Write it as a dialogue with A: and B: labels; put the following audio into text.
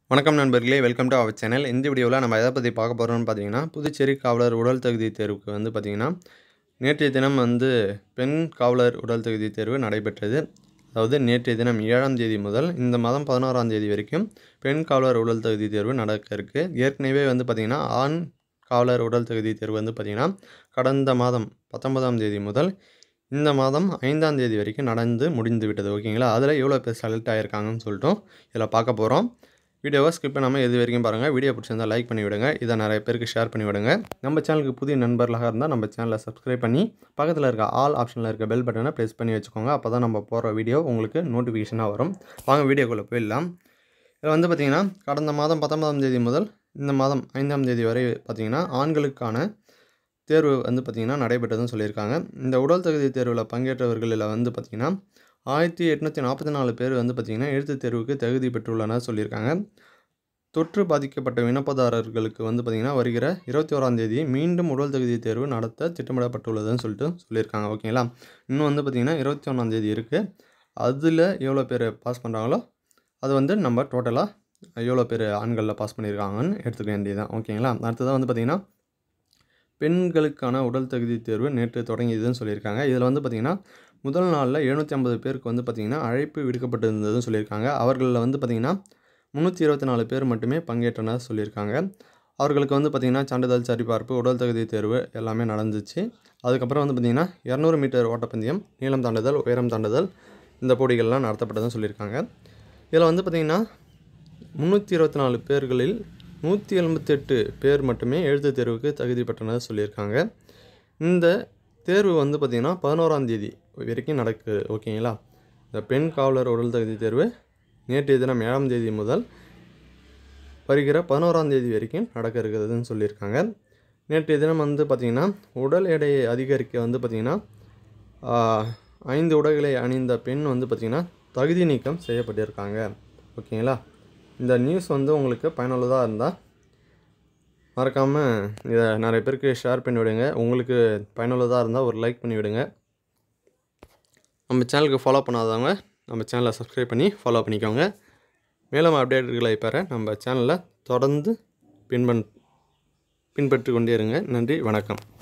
A: வணக்கம் நண்பர்களே welcome to our channel இந்த வீடியோவில் நம்ம எதை பற்றி பார்க்க போகிறோம்னு பார்த்தீங்கன்னா புதுச்சேரி காவலர் உடல் தகுதி தேர்வுக்கு வந்து பார்த்திங்கன்னா நேற்றைய தினம் வந்து பெண் காவலர் உடல் தகுதி தேர்வு நடைபெற்றது அதாவது நேற்றைய தினம் ஏழாம் தேதி முதல் இந்த மாதம் பதினோராம் தேதி வரைக்கும் பெண் காவலர் உடல் தகுதி தேர்வு நடக்க இருக்குது ஏற்கனவே வந்து பார்த்திங்கன்னா ஆண் காவலர் உடல் தகுதி தேர்வு வந்து பார்த்திங்கன்னா கடந்த மாதம் பத்தொன்பதாம் தேதி முதல் இந்த மாதம் ஐந்தாம் தேதி வரைக்கும் நடந்து முடிந்து விட்டது ஓகேங்களா அதில் எவ்வளோ பேர் செலக்ட் ஆகியிருக்காங்கன்னு சொல்லிட்டும் இதில் பார்க்க போகிறோம் வீடியோவை ஸ்கிப் பண்ணாமல் எது வரைக்கும் பாருங்கள் வீடியோ பிடிச்சிருந்தால் லைக் பண்ணி விடுங்க இதை நிறைய பேருக்கு ஷேர் பண்ணி விடுங்க நம்ம சேனலுக்கு புதிய நண்பர்களாக இருந்தால் நம்ம சேனலை சப்ஸ்கிரைப் பண்ணி பக்கத்தில் இருக்க ஆல் ஆப்ஷனில் இருக்க பெல் பட்டனை ப்ரெஸ் பண்ணி வச்சுக்கோங்க அப்போ தான் நம்ம போகிற வீடியோ உங்களுக்கு நோட்டிஃபிகேஷனாக வரும் வாங்க வீடியோக்குள்ளே போயிடலாம் இதில் வந்து பார்த்திங்கன்னா கடந்த மாதம் பத்தொன்பதாம் தேதி முதல் இந்த மாதம் ஐந்தாம் தேதி வரை பார்த்திங்கன்னா ஆண்களுக்கான தேர்வு வந்து பார்த்திங்கன்னா நடைபெற்றதுன்னு சொல்லியிருக்காங்க இந்த உடல் தகுதி தேர்வில் பங்கேற்றவர்களில் வந்து பார்த்திங்கன்னா ஆயிரத்தி எட்நூற்றி நாற்பத்தி நாலு பேர் வந்து பார்த்திங்கன்னா எழுத்துத் தேர்வுக்கு தகுதி பெற்றுள்ளனர் சொல்லியிருக்காங்க தொற்று பாதிக்கப்பட்ட விண்ணப்பதாரர்களுக்கு வந்து பார்த்திங்கன்னா வருகிற இருபத்தி ஓராம் தேதி மீண்டும் உடல் தகுதி தேர்வு நடத்த திட்டமிடப்பட்டுள்ளதுன்னு சொல்லிட்டு சொல்லியிருக்காங்க ஓகேங்களா இன்னும் வந்து பார்த்திங்கன்னா இருபத்தி ஒன்றாம் தேதி இருக்குது அதில் எவ்வளோ பேர் பாஸ் பண்ணுறாங்களோ அது வந்து நம்ம டோட்டலாக எவ்வளோ பேர் ஆண்களில் பாஸ் பண்ணியிருக்காங்கன்னு எடுத்துக்க வேண்டியதுதான் ஓகேங்களா அடுத்ததாக வந்து பார்த்திங்கன்னா பெண்களுக்கான உடல் தகுதி தேர்வு நேற்று தொடங்கியதுன்னு சொல்லியிருக்காங்க இதில் வந்து பார்த்திங்கன்னா முதல் நாளில் எழுநூற்றி ஐம்பது பேருக்கு வந்து பார்த்திங்கன்னா அழைப்பு விடுக்கப்பட்டிருந்ததுன்னு சொல்லியிருக்காங்க அவர்களில் வந்து பார்த்திங்கன்னா முந்நூற்றி இருபத்தி நாலு பேர் மட்டுமே பங்கேற்றனர் சொல்லியிருக்காங்க அவர்களுக்கு வந்து பார்த்திங்கன்னா சான்றிதழ் சரிபார்ப்பு உடல் தகுதி தேர்வு எல்லாமே நடந்துச்சு அதுக்கப்புறம் வந்து பார்த்திங்கன்னா இரநூறு மீட்டர் ஓட்டப்பந்தயம் நீளம் தாண்டுதல் உயரம் தாண்டுதல் இந்த போட்டிகள்லாம் நடத்தப்பட்டதுன்னு சொல்லியிருக்காங்க இதில் வந்து பார்த்திங்கன்னா முந்நூற்றி இருபத்தி நாலு பேர்களில் நூற்றி எண்பத்தெட்டு பேர் மட்டுமே எழுத்துத் தேர்வுக்கு தகுதி பெற்றனர் சொல்லியிருக்காங்க இந்த தேர்வு வந்து பார்த்திங்கன்னா பதினோராம் தேதி வரைக்கும் நடக்குது ஓகேங்களா இந்த பெண் காவலர் உடல் தகுதி தேர்வு நேற்றைய தினம் ஏழாம் தேதி முதல் வருகிற பதினோராம் தேதி வரைக்கும் நடக்க இருக்கிறதுன்னு சொல்லியிருக்காங்க நேற்றைய தினம் வந்து பார்த்திங்கன்னா உடல் எடையை அதிகரிக்க வந்து பார்த்திங்கன்னா ஐந்து உடைகளை அணிந்த பெண் வந்து பார்த்திங்கன்னா தகுதி நீக்கம் செய்யப்பட்டிருக்காங்க ஓகேங்களா இந்த நியூஸ் வந்து உங்களுக்கு பயனுள்ளதாக இருந்தால் மறக்காமல் இதை நிறைய பேருக்கு ஷேர் பண்ணி விடுங்க உங்களுக்கு பயனுள்ளதாக இருந்தால் ஒரு லைக் பண்ணி விடுங்க நம்ம சேனலுக்கு ஃபாலோ பண்ணாதவங்க நம்ம சேனலை சப்ஸ்கிரைப் பண்ணி ஃபாலோ பண்ணிக்கோங்க மேலும் அப்டேட்டுகளை பெற நம்ம சேனலை தொடர்ந்து பின்பன் பின்பற்றி கொண்டே இருங்க நன்றி வணக்கம்